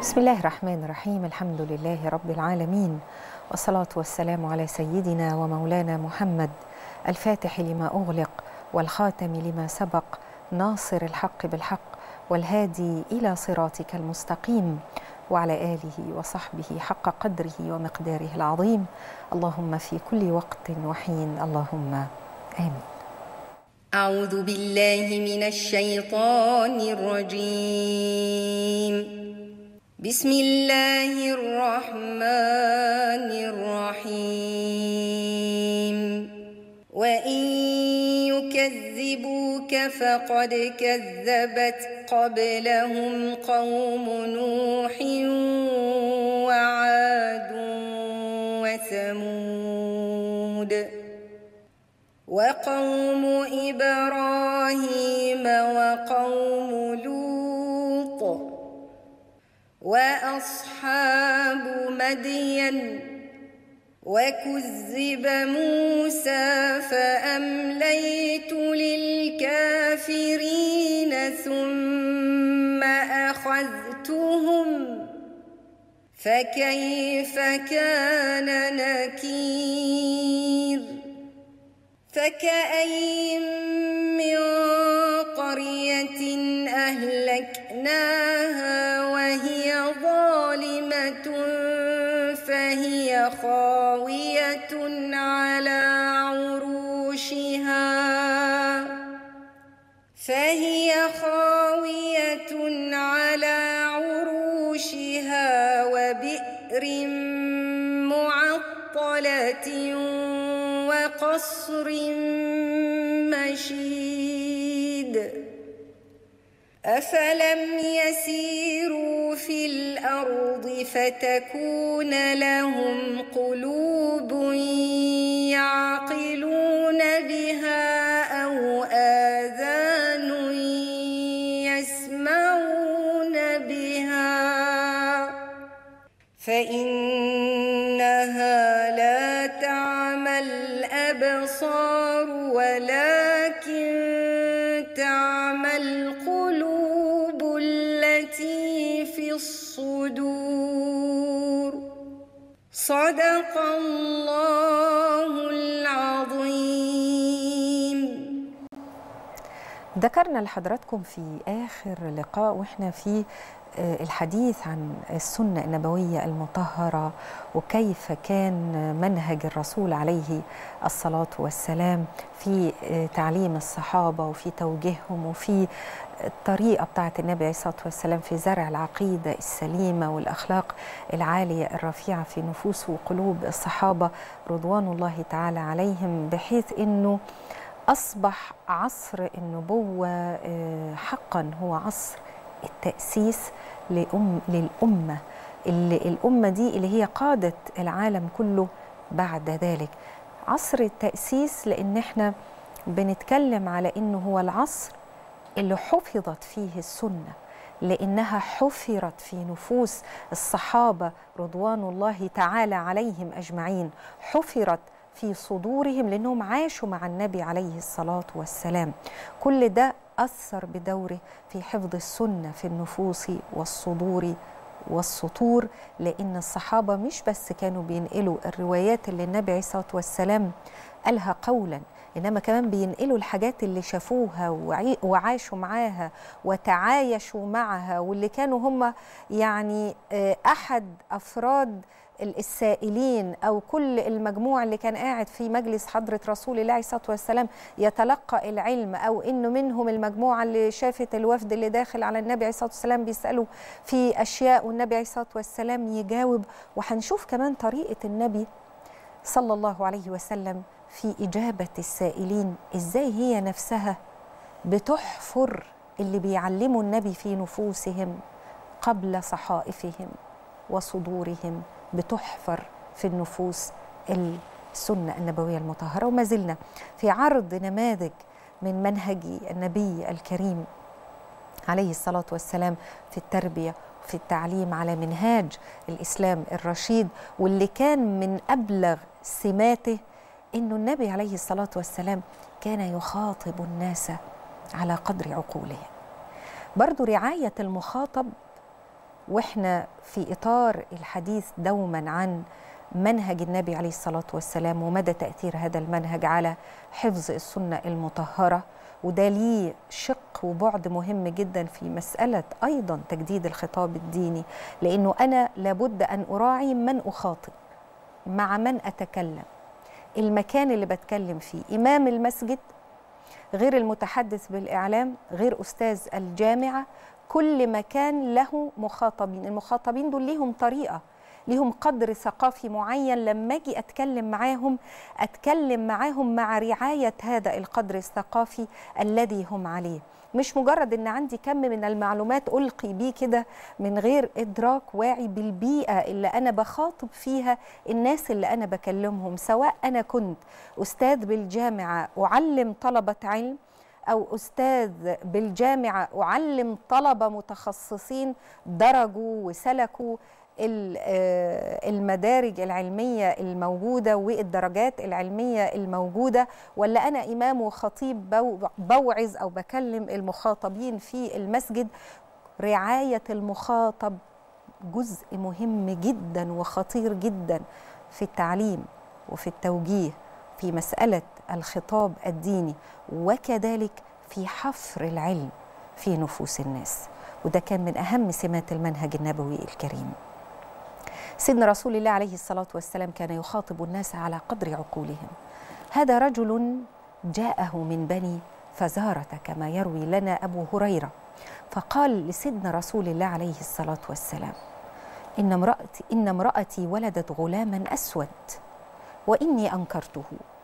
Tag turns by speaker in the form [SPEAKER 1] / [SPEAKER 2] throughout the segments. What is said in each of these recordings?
[SPEAKER 1] بسم الله الرحمن الرحيم الحمد لله رب العالمين والصلاة والسلام على سيدنا ومولانا محمد الفاتح لما أغلق والخاتم لما سبق ناصر الحق بالحق والهادي إلى صراطك المستقيم وعلى آله وصحبه حق قدره ومقداره العظيم اللهم في كل وقت وحين اللهم آمين
[SPEAKER 2] أعوذ بالله من الشيطان الرجيم بسم الله الرحمن الرحيم وإن يكذبوك فقد كذبت قبلهم قوم نوح وعاد وثمود وقوم إبراهيم وقوم لوط وأصحاب مدين وكذب موسى فأمليت للكافرين ثم أخذتهم فكيف كان نكير فكأي من قرية أهلكناها وهي ظالمة فهي خاوية على عروشها فهي خاوية على عروشها وبئر معطلة وقصر مشيد أفلم يسيروا في الأرض فتكون لهم قلوب يعقلون بها أو آذان يسمعون بها فإنها لا تعمى الأبصار ولكن تعمى القلوب التي في الصدور صدق الله العظيم
[SPEAKER 1] ذكرنا لحضراتكم في آخر لقاء وإحنا في الحديث عن السنة النبوية المطهرة وكيف كان منهج الرسول عليه الصلاة والسلام في تعليم الصحابة وفي توجيههم وفي الطريقة بتاعت النبي عليه الصلاة والسلام في زرع العقيدة السليمة والأخلاق العالية الرفيعة في نفوس وقلوب الصحابة رضوان الله تعالى عليهم بحيث أنه أصبح عصر النبوة حقا هو عصر التأسيس لأم للأمة اللي الأمة دي اللي هي قادت العالم كله بعد ذلك عصر التأسيس لأن احنا بنتكلم على إنه هو العصر اللي حفظت فيه السنة لأنها حفرت في نفوس الصحابة رضوان الله تعالى عليهم أجمعين حفرت في صدورهم لأنهم عاشوا مع النبي عليه الصلاة والسلام كل ده أثر بدوره في حفظ السنة في النفوس والصدور والسطور لأن الصحابة مش بس كانوا بينقلوا الروايات اللي النبي عليه الصلاة والسلام قالها قولا إنما كمان بينقلوا الحاجات اللي شافوها وعاشوا معاها وتعايشوا معها واللي كانوا هم يعني أحد أفراد السائلين او كل المجموع اللي كان قاعد في مجلس حضره رسول الله عليه الصلاه والسلام يتلقى العلم او انه منهم المجموعه اللي شافت الوفد اللي داخل على النبي عليه الصلاه والسلام بيسالوا في اشياء والنبي عليه الصلاه والسلام يجاوب وهنشوف كمان طريقه النبي صلى الله عليه وسلم في اجابه السائلين ازاي هي نفسها بتحفر اللي بيعلموا النبي في نفوسهم قبل صحائفهم وصدورهم بتحفر في النفوس السنة النبوية المطهرة وما زلنا في عرض نماذج من منهج النبي الكريم عليه الصلاة والسلام في التربية في التعليم على منهاج الإسلام الرشيد واللي كان من أبلغ سماته أنه النبي عليه الصلاة والسلام كان يخاطب الناس على قدر عقولهم برضو رعاية المخاطب واحنا في اطار الحديث دوما عن منهج النبي عليه الصلاه والسلام ومدى تاثير هذا المنهج على حفظ السنه المطهره وده ليه شق وبعد مهم جدا في مساله ايضا تجديد الخطاب الديني لانه انا لابد ان اراعي من اخاطب مع من اتكلم المكان اللي بتكلم فيه امام المسجد غير المتحدث بالاعلام غير استاذ الجامعه كل مكان له مخاطبين المخاطبين دول ليهم طريقه ليهم قدر ثقافي معين لما اجي اتكلم معاهم اتكلم معاهم مع رعايه هذا القدر الثقافي الذي هم عليه مش مجرد ان عندي كم من المعلومات القي بيه كده من غير ادراك واعي بالبيئه اللي انا بخاطب فيها الناس اللي انا بكلمهم سواء انا كنت استاذ بالجامعه اعلم طلبه علم او استاذ بالجامعه اعلم طلبه متخصصين درجوا وسلكوا المدارج العلميه الموجوده والدرجات العلميه الموجوده ولا انا امام وخطيب بوعظ او بكلم المخاطبين في المسجد رعايه المخاطب جزء مهم جدا وخطير جدا في التعليم وفي التوجيه في مساله الخطاب الديني وكذلك في حفر العلم في نفوس الناس وده كان من اهم سمات المنهج النبوي الكريم سيدنا رسول الله عليه الصلاه والسلام كان يخاطب الناس على قدر عقولهم هذا رجل جاءه من بني فزاره كما يروي لنا ابو هريره فقال لسيدنا رسول الله عليه الصلاه والسلام ان امراتي ان امراتي ولدت غلاما اسود واني انكرته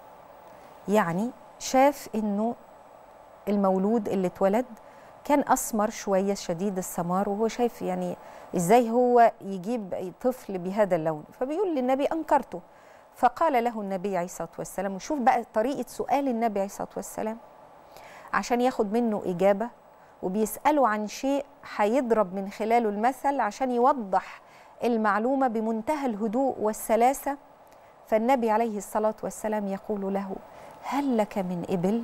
[SPEAKER 1] يعني شاف انه المولود اللي اتولد كان اسمر شويه شديد السمار وهو شايف يعني ازاي هو يجيب طفل بهذا اللون فبيقول للنبي انكرته فقال له النبي عليه الصلاه والسلام وشوف بقى طريقه سؤال النبي عليه الصلاه والسلام عشان ياخد منه اجابه وبيساله عن شيء هيضرب من خلاله المثل عشان يوضح المعلومه بمنتهى الهدوء والسلاسه فالنبي عليه الصلاه والسلام يقول له هل لك من ابل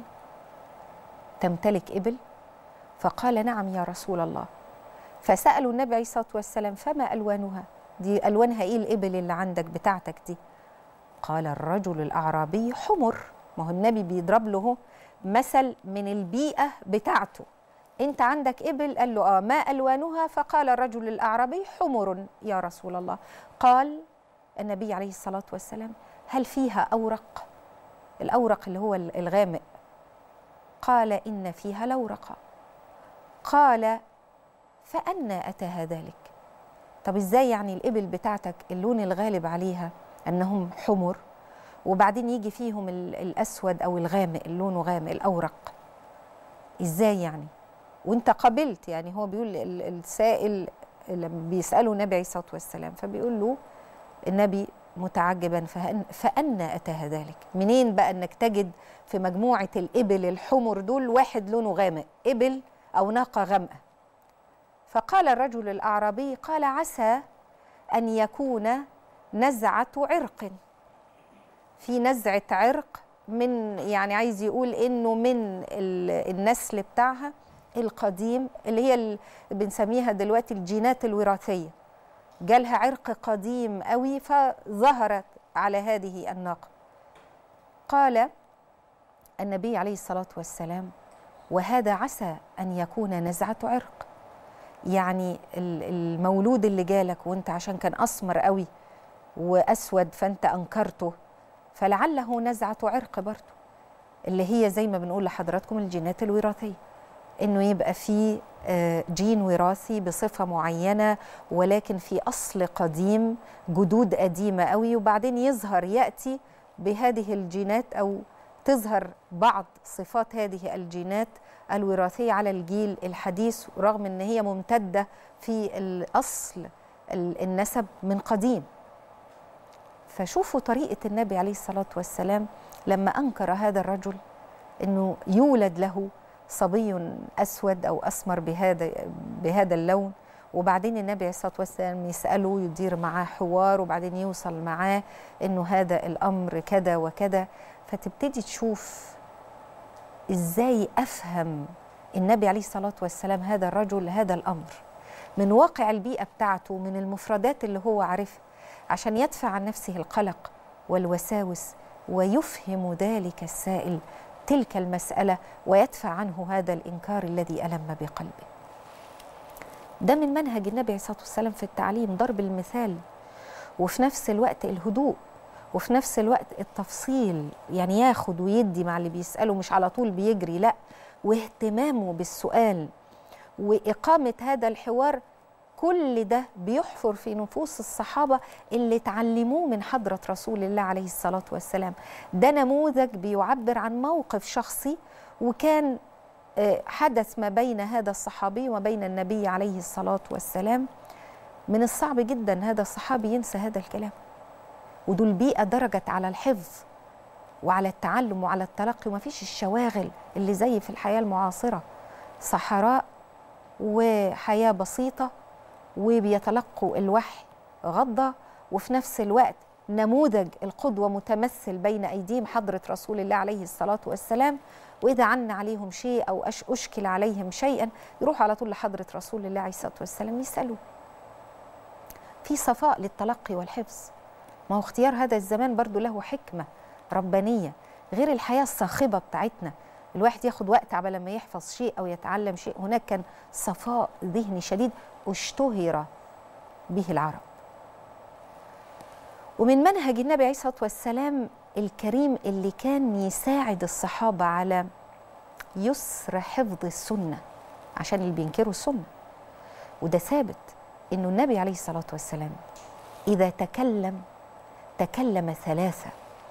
[SPEAKER 1] تمتلك ابل فقال نعم يا رسول الله فسالوا النبي عليه الصلاه والسلام فما الوانها دي الوانها ايه الابل اللي عندك بتاعتك دي قال الرجل الاعرابي حمر ما هو النبي بيضرب له مثل من البيئه بتاعته انت عندك ابل قال له اه ما الوانها فقال الرجل الاعرابي حمر يا رسول الله قال النبي عليه الصلاه والسلام هل فيها اورق الاورق اللي هو الغامق قال ان فيها لورقه قال فأنا أتاها ذلك طب إزاي يعني الإبل بتاعتك اللون الغالب عليها أنهم حمر وبعدين يجي فيهم الأسود أو الغامق اللون غامق الأورق إزاي يعني وانت قبلت يعني هو بيقول السائل لما بيسأله النبي عليه الصلاة والسلام فبيقول له النبي متعجبا فأنا أتاها ذلك منين بقى أنك تجد في مجموعة الإبل الحمر دول واحد لونه غامق إبل أو ناقة غامقة فقال الرجل الأعرابي قال عسى أن يكون نزعة عرق في نزعة عرق من يعني عايز يقول إنه من النسل بتاعها القديم اللي هي اللي بنسميها دلوقتي الجينات الوراثية جالها عرق قديم قوي فظهرت على هذه الناقة قال النبي عليه الصلاة والسلام وهذا عسى أن يكون نزعة عرق يعني المولود اللي جالك وانت عشان كان أسمر قوي وأسود فانت أنكرته فلعله نزعة عرق برضه اللي هي زي ما بنقول لحضراتكم الجينات الوراثية انه يبقى في جين وراثي بصفه معينه ولكن في اصل قديم جدود قديمه قوي وبعدين يظهر ياتي بهذه الجينات او تظهر بعض صفات هذه الجينات الوراثيه على الجيل الحديث رغم ان هي ممتده في الاصل النسب من قديم فشوفوا طريقه النبي عليه الصلاه والسلام لما انكر هذا الرجل انه يولد له صبي اسود او اسمر بهذا بهذا اللون وبعدين النبي عليه الصلاه والسلام يساله يدير معاه حوار وبعدين يوصل معاه انه هذا الامر كذا وكذا فتبتدي تشوف ازاي افهم النبي عليه الصلاه والسلام هذا الرجل هذا الامر من واقع البيئة بتاعته من المفردات اللي هو عارفها عشان يدفع عن نفسه القلق والوساوس ويفهم ذلك السائل تلك المسألة ويدفع عنه هذا الإنكار الذي ألم بقلبه ده من منهج النبي عليه الصلاة والسلام في التعليم ضرب المثال وفي نفس الوقت الهدوء وفي نفس الوقت التفصيل يعني ياخد ويدي مع اللي بيسأله مش على طول بيجري لا واهتمامه بالسؤال وإقامة هذا الحوار كل ده بيحفر في نفوس الصحابة اللي اتعلموه من حضرة رسول الله عليه الصلاة والسلام ده نموذج بيعبر عن موقف شخصي وكان حدث ما بين هذا الصحابي وبين النبي عليه الصلاة والسلام من الصعب جدا هذا الصحابي ينسى هذا الكلام ودول بيئة درجت على الحفظ وعلى التعلم وعلى التلقي وما فيش الشواغل اللي زي في الحياة المعاصرة صحراء وحياة بسيطة وبيتلقوا الوحي غضة وفي نفس الوقت نموذج القدوة متمثل بين أيديهم حضرة رسول الله عليه الصلاة والسلام وإذا عن عليهم شيء أو أش أشكل عليهم شيئا يروح على طول لحضرة رسول الله عليه الصلاة والسلام يسألوه في صفاء للتلقي والحفظ ما هو اختيار هذا الزمان برضو له حكمة ربانية غير الحياة الصاخبة بتاعتنا الواحد ياخد وقت على لما يحفظ شيء أو يتعلم شيء هناك كان صفاء ذهني شديد اشتهر به العرب ومن منهج النبي عليه الصلاة والسلام الكريم اللي كان يساعد الصحابة على يسر حفظ السنة عشان اللي بينكروا السنة وده ثابت إنه النبي عليه الصلاة والسلام إذا تكلم تكلم ثلاثة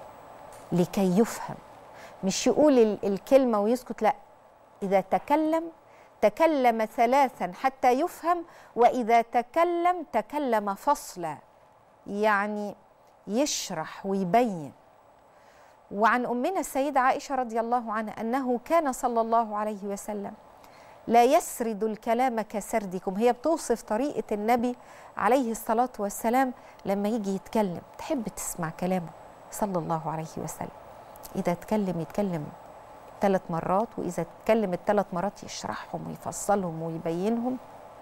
[SPEAKER 1] لكي يفهم مش يقول الكلمة ويسكت لا إذا تكلم تكلم ثلاثا حتى يفهم وإذا تكلم تكلم فصلا يعني يشرح ويبين وعن أمنا السيدة عائشة رضي الله عنها أنه كان صلى الله عليه وسلم لا يسرد الكلام كسردكم هي بتوصف طريقة النبي عليه الصلاة والسلام لما يجي يتكلم تحب تسمع كلامه صلى الله عليه وسلم إذا تكلم يتكلم ثلاث مرات وإذا تكلم الثلاث مرات يشرحهم ويفصلهم ويبينهم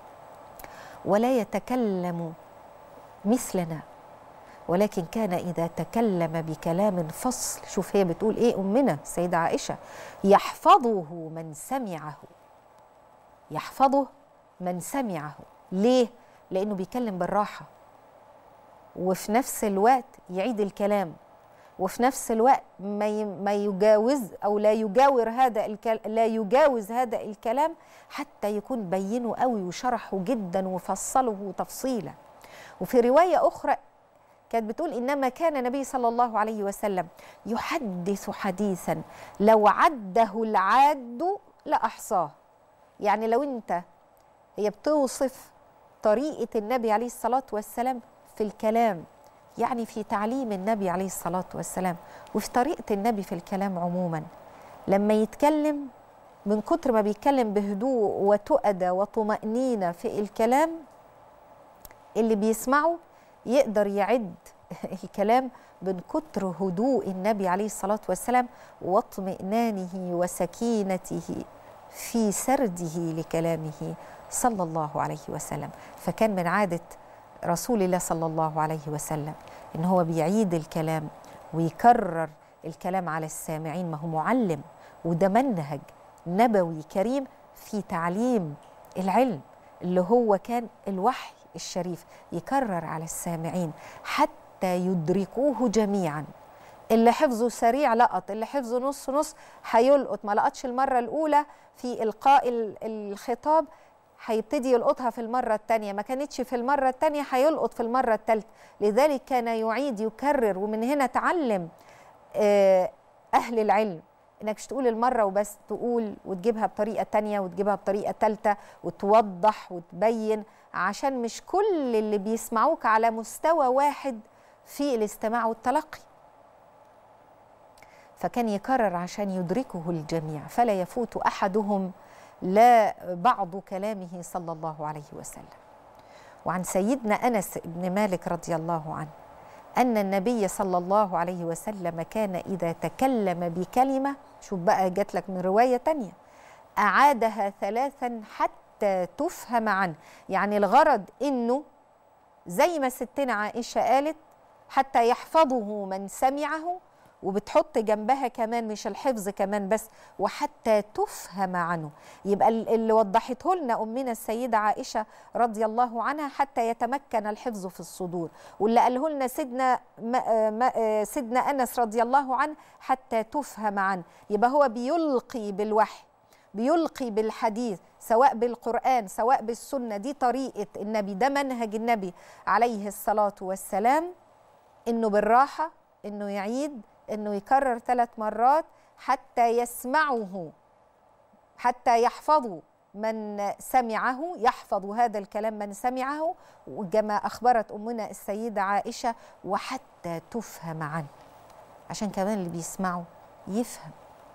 [SPEAKER 1] ولا يتكلم مثلنا ولكن كان إذا تكلم بكلام فصل شوف هي بتقول إيه أمنا السيدة عائشة يحفظه من سمعه يحفظه من سمعه ليه؟ لأنه بيكلم بالراحة وفي نفس الوقت يعيد الكلام وفي نفس الوقت ما ما يجاوز او لا يجاور هذا الكلام لا يجاوز هذا الكلام حتى يكون بينه قوي وشرحه جدا وفصله تفصيلا وفي روايه اخرى كانت بتقول انما كان النبي صلى الله عليه وسلم يحدث حديثا لو عده العاد لاحصاه يعني لو انت هي بتوصف طريقه النبي عليه الصلاه والسلام في الكلام يعني في تعليم النبي عليه الصلاة والسلام وفي طريقة النبي في الكلام عموما لما يتكلم من كتر ما بيتكلم بهدوء وتؤدى وطمأنينة في الكلام اللي بيسمعه يقدر يعد الكلام من كتر هدوء النبي عليه الصلاة والسلام واطمئنانه وسكينته في سرده لكلامه صلى الله عليه وسلم فكان من عاده رسول الله صلى الله عليه وسلم ان هو بيعيد الكلام ويكرر الكلام على السامعين ما هو معلم وده منهج نبوي كريم في تعليم العلم اللي هو كان الوحي الشريف يكرر على السامعين حتى يدركوه جميعا اللي حفظه سريع لقط اللي حفظه نص نص هيلقط ما لقطش المره الاولى في القاء الخطاب هيبتدي يلقطها في المرة الثانية ما كانتش في المرة الثانية هيلقط في المرة الثالثة لذلك كان يعيد يكرر ومن هنا تعلم أهل العلم انك مش تقول المرة وبس تقول وتجيبها بطريقة تانية وتجيبها بطريقة تالتة وتوضح وتبين عشان مش كل اللي بيسمعوك على مستوى واحد في الاستماع والتلقي فكان يكرر عشان يدركه الجميع فلا يفوت أحدهم لا بعض كلامه صلى الله عليه وسلم وعن سيدنا انس بن مالك رضي الله عنه ان النبي صلى الله عليه وسلم كان اذا تكلم بكلمه شوف بقى جات لك من روايه تانية اعادها ثلاثا حتى حتى تفهم عنه يعني الغرض انه زي ما ستنا عائشه قالت حتى يحفظه من سمعه وبتحط جنبها كمان مش الحفظ كمان بس وحتى تفهم عنه يبقى اللي وضحته لنا امنا السيده عائشه رضي الله عنها حتى يتمكن الحفظ في الصدور واللي قاله لنا سيدنا سيدنا انس رضي الله عنه حتى تفهم عنه يبقى هو بيلقي بالوحي بيلقي بالحديث سواء بالقرآن سواء بالسنة دي طريقة النبي ده منهج النبي عليه الصلاة والسلام إنه بالراحة إنه يعيد إنه يكرر ثلاث مرات حتى يسمعه حتى يحفظوا من سمعه يحفظ هذا الكلام من سمعه وكما أخبرت أمنا السيدة عائشة وحتى تفهم عنه عشان كمان اللي بيسمعه يفهم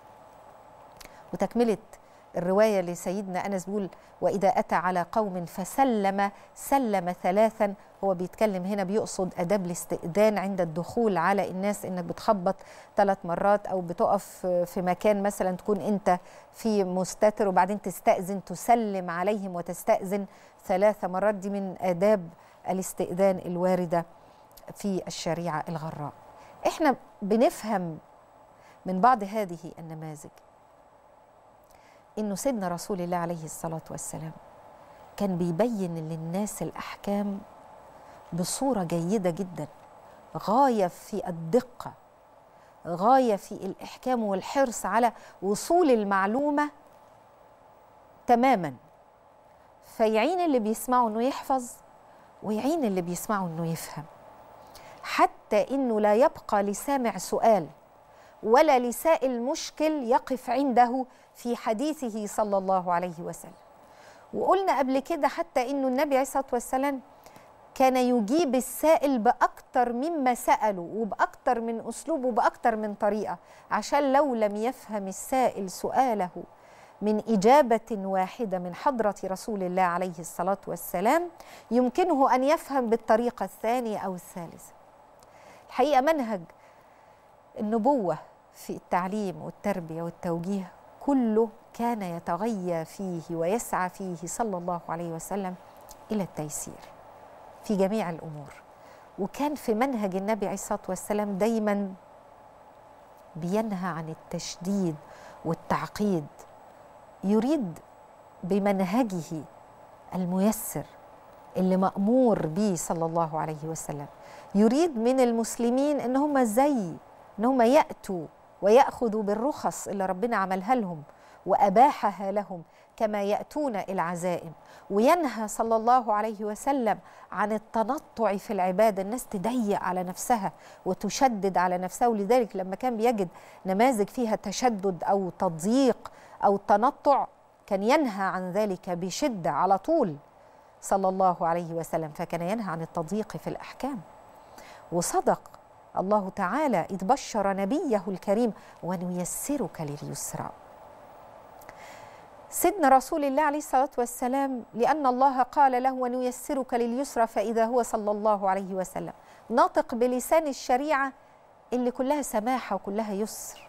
[SPEAKER 1] وتكمله الروايه لسيدنا انس بيقول واذا اتى على قوم فسلم سلم ثلاثا هو بيتكلم هنا بيقصد اداب الاستئذان عند الدخول على الناس انك بتخبط ثلاث مرات او بتقف في مكان مثلا تكون انت في مستتر وبعدين تستاذن تسلم عليهم وتستاذن ثلاث مرات دي من اداب الاستئذان الوارده في الشريعه الغراء احنا بنفهم من بعض هذه النماذج انه سيدنا رسول الله عليه الصلاه والسلام كان بيبين للناس الاحكام بصوره جيده جدا غايه في الدقه غايه في الاحكام والحرص على وصول المعلومه تماما فيعين اللي بيسمعه انه يحفظ ويعين اللي بيسمعه انه يفهم حتى انه لا يبقى لسامع سؤال ولا لسائل مشكل يقف عنده في حديثه صلى الله عليه وسلم وقلنا قبل كده حتى انه النبي عليه الصلاه والسلام كان يجيب السائل باكتر مما ساله وباكتر من اسلوب وباكتر من طريقه عشان لو لم يفهم السائل سؤاله من اجابه واحده من حضره رسول الله عليه الصلاه والسلام يمكنه ان يفهم بالطريقه الثانيه او الثالثه الحقيقه منهج النبوه في التعليم والتربيه والتوجيه كله كان يتغيى فيه ويسعى فيه صلى الله عليه وسلم الى التيسير في جميع الامور وكان في منهج النبي عليه الصلاه والسلام دايما بينهى عن التشديد والتعقيد يريد بمنهجه الميسر اللي مامور به صلى الله عليه وسلم يريد من المسلمين ان هم زي ان هم ياتوا وياخذوا بالرخص اللي ربنا عملها لهم واباحها لهم كما ياتون العزائم وينهى صلى الله عليه وسلم عن التنطع في العباده الناس تضيق على نفسها وتشدد على نفسها ولذلك لما كان بيجد نماذج فيها تشدد او تضييق او تنطع كان ينهى عن ذلك بشده على طول صلى الله عليه وسلم فكان ينهى عن التضييق في الاحكام وصدق الله تعالى اذ بشر نبيه الكريم ونيسرك لليسرى سيدنا رسول الله عليه الصلاه والسلام لان الله قال له ونيسرك لليسرى فاذا هو صلى الله عليه وسلم ناطق بلسان الشريعه اللي كلها سماحه وكلها يسر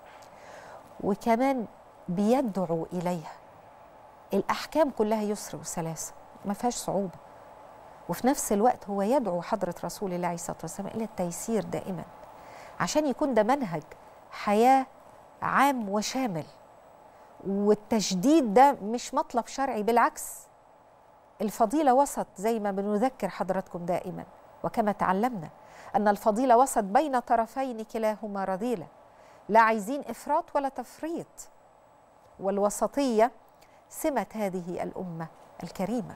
[SPEAKER 1] وكمان بيدعو اليها الاحكام كلها يسر وسلاسه ما فيهاش صعوبه وفي نفس الوقت هو يدعو حضره رسول الله عليه الصلاه والسلام الى التيسير دائما عشان يكون ده منهج حياه عام وشامل والتشديد ده مش مطلب شرعي بالعكس الفضيله وسط زي ما بنذكر حضراتكم دائما وكما تعلمنا ان الفضيله وسط بين طرفين كلاهما رذيله لا عايزين افراط ولا تفريط والوسطيه سمه هذه الامه الكريمه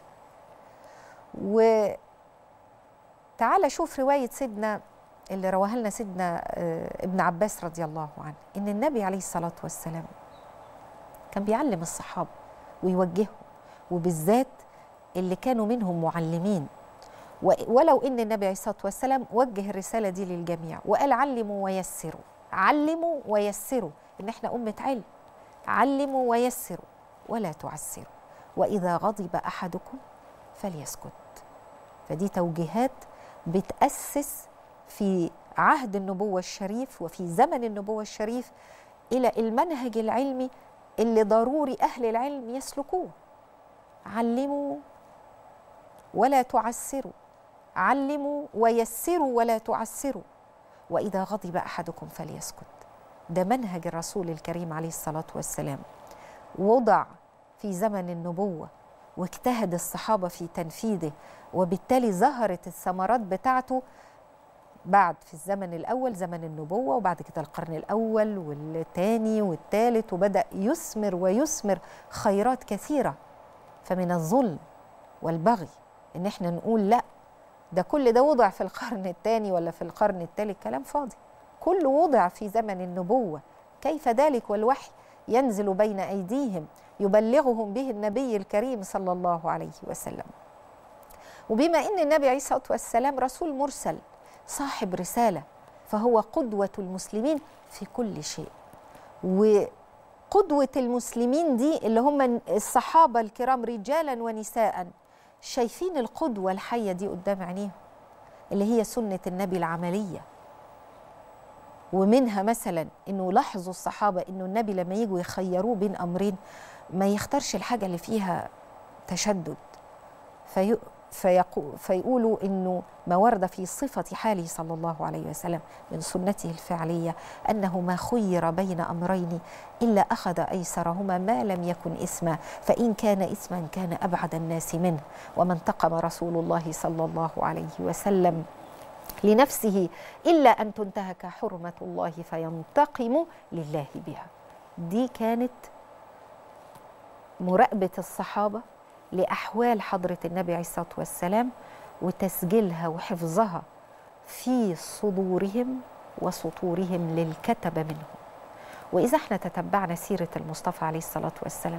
[SPEAKER 1] وتعال شوف روايه سيدنا اللي رواها لنا سيدنا ابن عباس رضي الله عنه ان النبي عليه الصلاه والسلام كان بيعلم الصحابه ويوجههم وبالذات اللي كانوا منهم معلمين ولو ان النبي عليه الصلاه والسلام وجه الرساله دي للجميع وقال علموا ويسروا علموا ويسروا ان احنا امه علم علموا ويسروا ولا تعسروا واذا غضب احدكم فليسكت فدي توجيهات بتاسس في عهد النبوه الشريف وفي زمن النبوه الشريف الى المنهج العلمي اللي ضروري اهل العلم يسلكوه علموا ولا تعسروا علموا ويسروا ولا تعسروا واذا غضب احدكم فليسكت ده منهج الرسول الكريم عليه الصلاه والسلام وضع في زمن النبوه واجتهد الصحابه في تنفيذه وبالتالي ظهرت الثمرات بتاعته بعد في الزمن الاول زمن النبوه وبعد كده القرن الاول والثاني والثالث وبدا يثمر ويثمر خيرات كثيره فمن الظلم والبغي ان احنا نقول لا ده كل ده وضع في القرن الثاني ولا في القرن الثالث كلام فاضي كله وضع في زمن النبوه كيف ذلك والوحي ينزل بين ايديهم يبلغهم به النبي الكريم صلى الله عليه وسلم وبما ان النبي عليه الصلاه والسلام رسول مرسل صاحب رساله فهو قدوه المسلمين في كل شيء وقدوه المسلمين دي اللي هم الصحابه الكرام رجالا ونساء شايفين القدوه الحيه دي قدام عينيهم اللي هي سنه النبي العمليه ومنها مثلا انه لاحظوا الصحابه انه النبي لما يجوا يخيروه بين امرين ما يختارش الحاجه اللي فيها تشدد في فيقو فيقولوا انه ما ورد في صفه حاله صلى الله عليه وسلم من سنته الفعليه انه ما خير بين امرين الا اخذ ايسرهما ما لم يكن اثما فان كان اثما كان ابعد الناس منه وما انتقم رسول الله صلى الله عليه وسلم لنفسه الا ان تنتهك حرمه الله فينتقم لله بها دي كانت مراقبه الصحابه لاحوال حضره النبي عليه الصلاه والسلام وتسجيلها وحفظها في صدورهم وسطورهم للكتبه منهم واذا احنا تتبعنا سيره المصطفى عليه الصلاه والسلام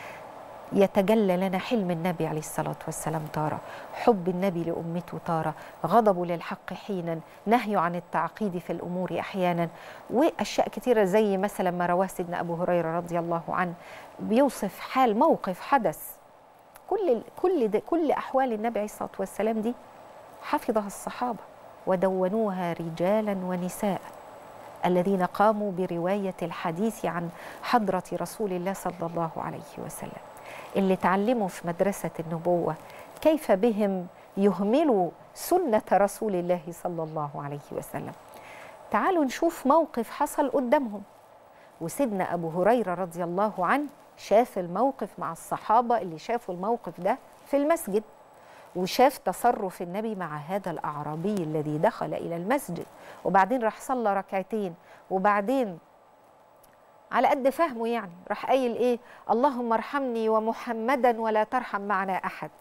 [SPEAKER 1] يتجلى لنا حلم النبي عليه الصلاة والسلام تارة حب النبي لأمته تارة غضبه للحق حينا نهي عن التعقيد في الأمور أحيانا وأشياء كثيرة زي مثلا ما رواه سيدنا أبو هريرة رضي الله عنه بيوصف حال موقف حدث كل كل ده كل أحوال النبي عليه الصلاة والسلام دي حفظها الصحابة ودونوها رجالا ونساء الذين قاموا برواية الحديث عن حضرة رسول الله صلى الله عليه وسلم اللي تعلموا في مدرسة النبوة كيف بهم يهملوا سنة رسول الله صلى الله عليه وسلم تعالوا نشوف موقف حصل قدامهم وسيدنا أبو هريرة رضي الله عنه شاف الموقف مع الصحابة اللي شافوا الموقف ده في المسجد وشاف تصرف النبي مع هذا الأعرابي الذي دخل إلى المسجد وبعدين راح صلى ركعتين وبعدين على قد فهمه يعني راح قايل ايه اللهم ارحمني ومحمدا ولا ترحم معنا احد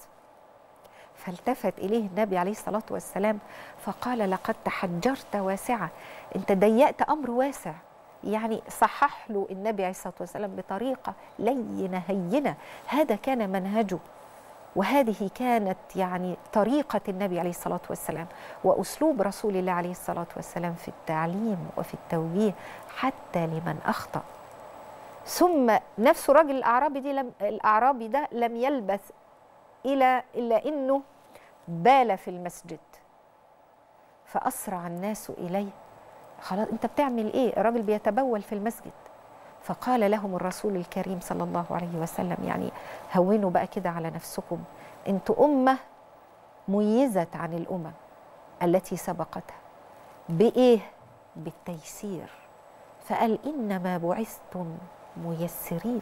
[SPEAKER 1] فالتفت اليه النبي عليه الصلاه والسلام فقال لقد تحجرت واسعه انت ضيقت امر واسع يعني صحح له النبي عليه الصلاه والسلام بطريقه لينه هينه هذا كان منهجه وهذه كانت يعني طريقة النبي عليه الصلاة والسلام وأسلوب رسول الله عليه الصلاة والسلام في التعليم وفي التوجيه حتى لمن أخطأ ثم نفس الراجل الأعرابي دي لم الأعرابي ده لم يلبث إلى إلا إنه بال في المسجد فأسرع الناس إليه خلاص أنت بتعمل إيه؟ الراجل بيتبول في المسجد فقال لهم الرسول الكريم صلى الله عليه وسلم يعني هونوا بقى كده على نفسكم انتوا أمة ميزت عن الأمم التي سبقتها بإيه؟ بالتيسير فقال إنما بعثتم ميسرين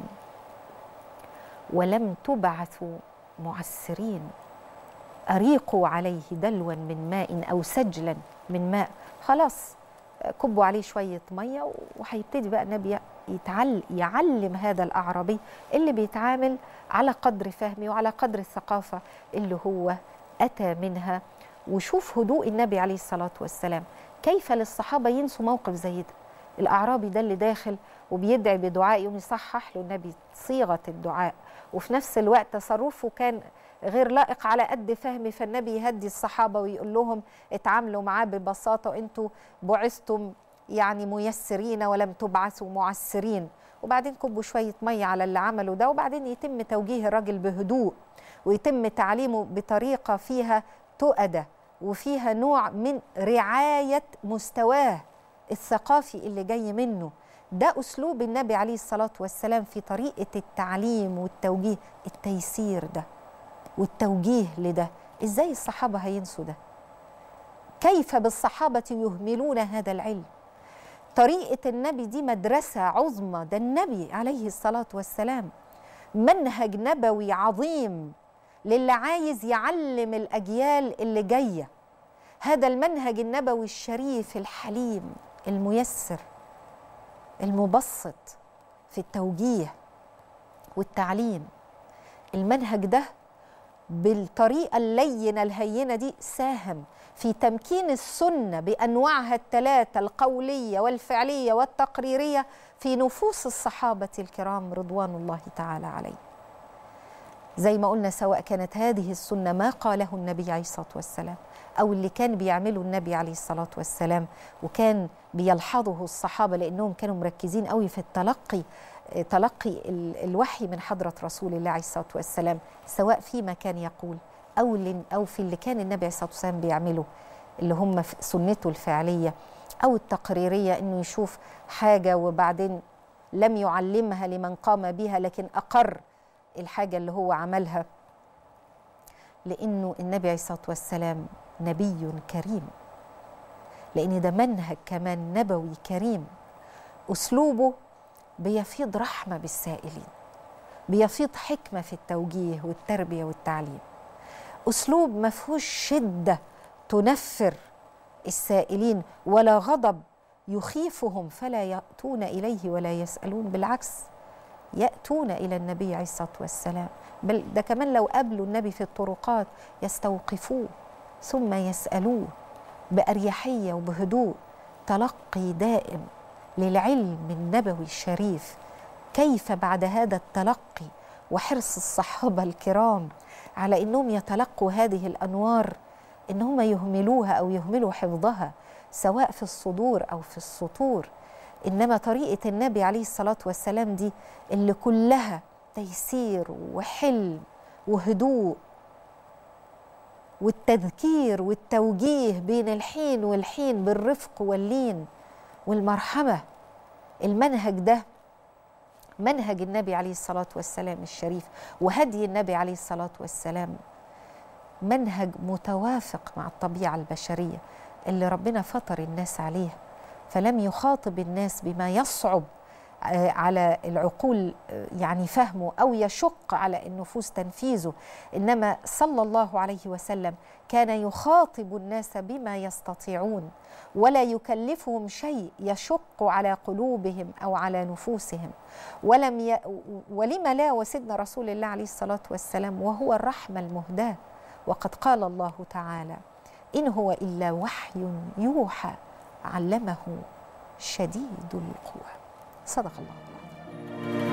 [SPEAKER 1] ولم تبعثوا معسرين أريقوا عليه دلوا من ماء أو سجلا من ماء خلاص كبوا عليه شوية مية وهيبتدي بقى النبي يتعل يعلم هذا الأعرابي اللي بيتعامل على قدر فهمه وعلى قدر الثقافة اللي هو أتى منها وشوف هدوء النبي عليه الصلاة والسلام كيف للصحابة ينسوا موقف زي ده الأعرابي ده اللي داخل وبيدعي بدعاء يوم يصحح له النبي صيغة الدعاء وفي نفس الوقت تصرفه كان غير لائق على قد فهمي فالنبي يهدي الصحابة ويقول لهم اتعاملوا معاه ببساطة وانتوا بعثتم يعني ميسرين ولم تبعثوا معسرين وبعدين كبوا شوية مية على اللي عملوا ده وبعدين يتم توجيه الراجل بهدوء ويتم تعليمه بطريقة فيها تؤدة وفيها نوع من رعاية مستواه الثقافي اللي جاي منه ده أسلوب النبي عليه الصلاة والسلام في طريقة التعليم والتوجيه التيسير ده والتوجيه لده إزاي الصحابة هينسوا ده كيف بالصحابة يهملون هذا العلم طريقة النبي دي مدرسة عظمى ده النبي عليه الصلاة والسلام منهج نبوي عظيم للي عايز يعلم الأجيال اللي جاية هذا المنهج النبوي الشريف الحليم الميسر المبسط في التوجيه والتعليم المنهج ده بالطريقة اللينة الهينة دي ساهم في تمكين السنة بأنواعها الثلاثة القولية والفعلية والتقريرية في نفوس الصحابة الكرام رضوان الله تعالى عليهم زي ما قلنا سواء كانت هذه السنة ما قاله النبي عليه الصلاة والسلام أو اللي كان بيعمله النبي عليه الصلاة والسلام وكان بيلحظه الصحابة لأنهم كانوا مركزين قوي في التلقي تلقي الوحي من حضرة رسول الله عليه الصلاة والسلام سواء فيما كان يقول أو أو في اللي كان النبي عليه الصلاة والسلام بيعمله اللي هم سنته الفعلية أو التقريرية إنه يشوف حاجة وبعدين لم يعلمها لمن قام بها لكن أقر الحاجة اللي هو عملها لأنه النبي عليه الصلاة والسلام نبي كريم لأن ده منهج كمان نبوي كريم أسلوبه بيفيض رحمة بالسائلين بيفيض حكمة في التوجيه والتربية والتعليم أسلوب ما فيهوش شدة تنفر السائلين ولا غضب يخيفهم فلا يأتون إليه ولا يسألون بالعكس يأتون إلى النبي عليه الصلاة والسلام بل ده كمان لو قابلوا النبي في الطرقات يستوقفوه ثم يسألوه بأريحية وبهدوء تلقي دائم للعلم النبوي الشريف كيف بعد هذا التلقي وحرص الصحابة الكرام على أنهم يتلقوا هذه الأنوار أنهم يهملوها أو يهملوا حفظها سواء في الصدور أو في السطور إنما طريقة النبي عليه الصلاة والسلام دي اللي كلها تيسير وحلم وهدوء والتذكير والتوجيه بين الحين والحين بالرفق واللين والمرحمة المنهج ده منهج النبي عليه الصلاة والسلام الشريف وهدي النبي عليه الصلاة والسلام منهج متوافق مع الطبيعة البشرية اللي ربنا فطر الناس عليها فلم يخاطب الناس بما يصعب على العقول يعني فهمه او يشق على النفوس تنفيذه انما صلى الله عليه وسلم كان يخاطب الناس بما يستطيعون ولا يكلفهم شيء يشق على قلوبهم او على نفوسهم ولم ي... ولم لا وسيدنا رسول الله عليه الصلاه والسلام وهو الرحمه المهداه وقد قال الله تعالى ان هو الا وحي يوحى علمه شديد القوى صدق الله